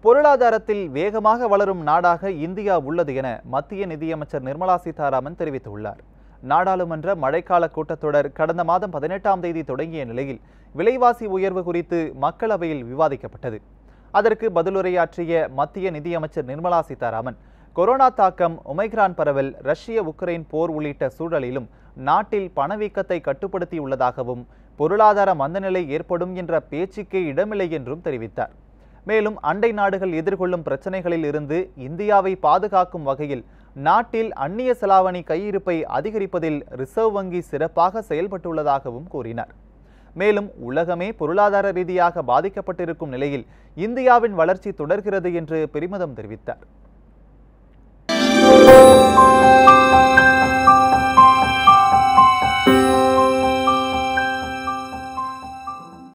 பொருளாதாரத்தில் வேகமாக வளரும் நாடாக இந்தியா உள்ளது என மத்திய நிதியமைச்சர் நிர்மலா சீதாராமன் தெரிவித்துள்ளார் நாடாளுமன்ற மழைக்கால கூட்டத்தொடர் கடந்த மாதம் பதினெட்டாம் தேதி தொடங்கிய நிலையில் விலைவாசி உயர்வு குறித்து மக்களவையில் விவாதிக்கப்பட்டது அதற்கு பதிலுரையாற்றிய மத்திய நிதியமைச்சர் நிர்மலா சீதாராமன் கொரோனா தாக்கம் ஒமைக்ரான் பரவல் ரஷ்ய உக்ரைன் போர் உள்ளிட்ட சூழலிலும் நாட்டில் பணவீக்கத்தை கட்டுப்படுத்தியுள்ளதாகவும் பொருளாதார மந்தநிலை ஏற்படும் என்ற பேச்சுக்கே இடமில்லை என்றும் தெரிவித்தார் மேலும் அண்டை நாடுகள் எதிர்கொள்ளும் பிரச்சனைகளில் இருந்து இந்தியாவை பாதுகாக்கும் வகையில் நாட்டில் அந்நிய செலாவணி கையிருப்பை அதிகரிப்பதில் ரிசர்வ் வங்கி சிறப்பாக செயல்பட்டுள்ளதாகவும் கூறினார் மேலும் உலகமே பொருளாதார ரீதியாக பாதிக்கப்பட்டிருக்கும் நிலையில் இந்தியாவின் வளர்ச்சி தொடர்கிறது என்று பெருமிதம் தெரிவித்தார்